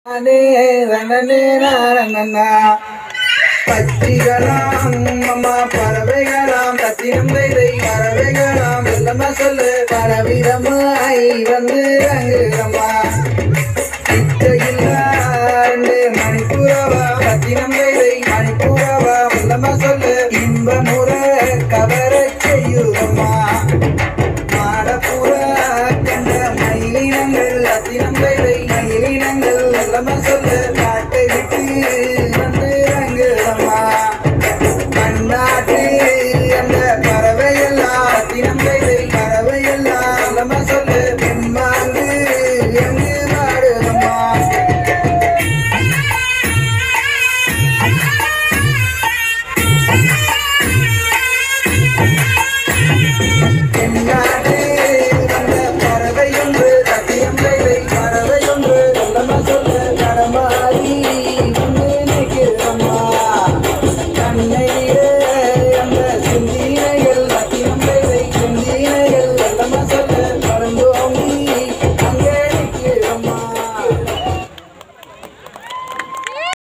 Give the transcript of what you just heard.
நானே ரணனே நாரணனா பச்சிகளாம் அம்மா பறவைகளாம் தத்தினம் தைதை பறவைகளாம் வெள்ளமா சொல்லு பரவிதமாய் வந்து ரங்குதம்மா இச்சையில்லா ரெண்டு மணிப்புறவா பத்தினம் தைதை மணிப்புறவா வெள்ளமா சொல்லு இன்பமுற கவரச் செய்யுதம்மா மாடப்புறா கண்ட மயிலினங்கள் அத்தினம் தைதை மயிலினங்கள் வெள்ளமா சொல்லு